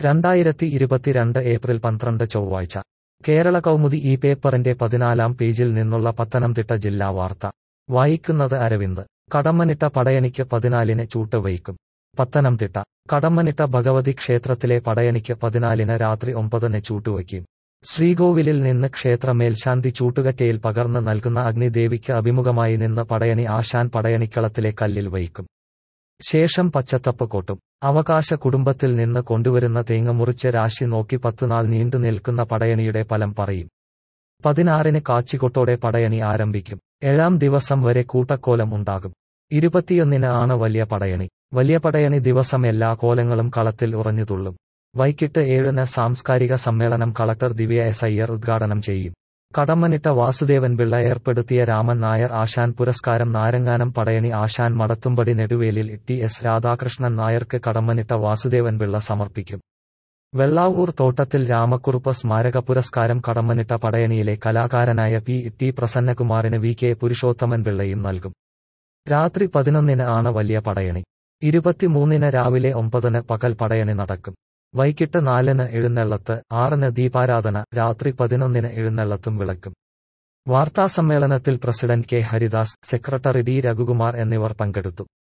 രണ്ടായിരത്തി ഇരുപത്തിരണ്ട് ഏപ്രിൽ പന്ത്രണ്ട് ചൊവ്വാഴ്ച കേരള കൗമുദി ഈ പേപ്പറിന്റെ പതിനാലാം പേജിൽ നിന്നുള്ള പത്തനംതിട്ട ജില്ലാ വാർത്ത വായിക്കുന്നത് അരവിന്ദ് കടമ്മനിട്ട പടയണിക്ക് പതിനാലിന് ചൂട്ടുവയ്ക്കും പത്തനംതിട്ട കടമ്മനിട്ട ഭഗവതി ക്ഷേത്രത്തിലെ പടയണിക്ക് പതിനാലിന് രാത്രി ഒമ്പതിന് ചൂട്ടുവയ്ക്കും ശ്രീകോവിലിൽ നിന്ന് ക്ഷേത്ര മേൽശാന്തി ചൂട്ടുകറ്റയിൽ പകർന്ന് നൽകുന്ന അഗ്നിദേവിക്ക് അഭിമുഖമായി നിന്ന് പടയണി ആശാൻ പടയണിക്കളത്തിലെ കല്ലിൽ വയ്ക്കും ശേഷം പച്ചത്തപ്പ് കൊട്ടും അവകാശ കുടുംബത്തിൽ നിന്ന് കൊണ്ടുവരുന്ന തേങ്ങ മുറിച്ച് രാശി നോക്കി പത്തുനാൾ നീണ്ടു നിൽക്കുന്ന പടയണിയുടെ ഫലം പറയും പതിനാറിന് കാച്ചിക്കൊട്ടോടെ പടയണി ആരംഭിക്കും ഏഴാം ദിവസം വരെ കൂട്ടക്കോലം ഉണ്ടാകും ഇരുപത്തിയൊന്നിന് ആണ് വലിയ പടയണി വലിയ പടയണി ദിവസം എല്ലാ കോലങ്ങളും കളത്തിൽ ഉറഞ്ഞുതുള്ളും വൈകിട്ട് ഏഴിന് സാംസ്കാരിക സമ്മേളനം കളക്ടർ ദിവ്യ എസ് അയ്യർ ഉദ്ഘാടനം ചെയ്യും കടമ്മനിട്ട വാസുദേവൻ പിള്ള ഏർപ്പെടുത്തിയ രാമൻ നായർ ആശാൻ പുരസ്കാരം നാരങ്ങാനം പടയണി ആശാൻ മടത്തുംപടി നെടുവേലിൽ ടി എസ് രാധാകൃഷ്ണൻ നായർക്ക് കടമ്മനിട്ട വാസുദേവൻ പിള്ള സമർപ്പിക്കും വെള്ളാവൂർ തോട്ടത്തിൽ രാമക്കുറുപ്പ് സ്മാരക പുരസ്കാരം കടമ്മനിട്ട പടയണിയിലെ കലാകാരനായ പി ടി പ്രസന്നകുമാറിന് വി കെ പുരുഷോത്തമൻ പിള്ളയും നൽകും രാത്രി പതിനൊന്നിന് ആണ് വലിയ പടയണി ഇരുപത്തിമൂന്നിന് രാവിലെ ഒമ്പതിന് പകൽ പടയണി നടക്കും വൈകിട്ട് നാലിന് എഴുന്നള്ളത്ത് ആറിന് ദീപാരാധന രാത്രി പതിനൊന്നിന് എഴുന്നള്ളത്തും വിളക്കും വാർത്താസമ്മേളനത്തിൽ president K Haridas secretary D Raghukumar എന്നിവർ പങ്കെടുത്തു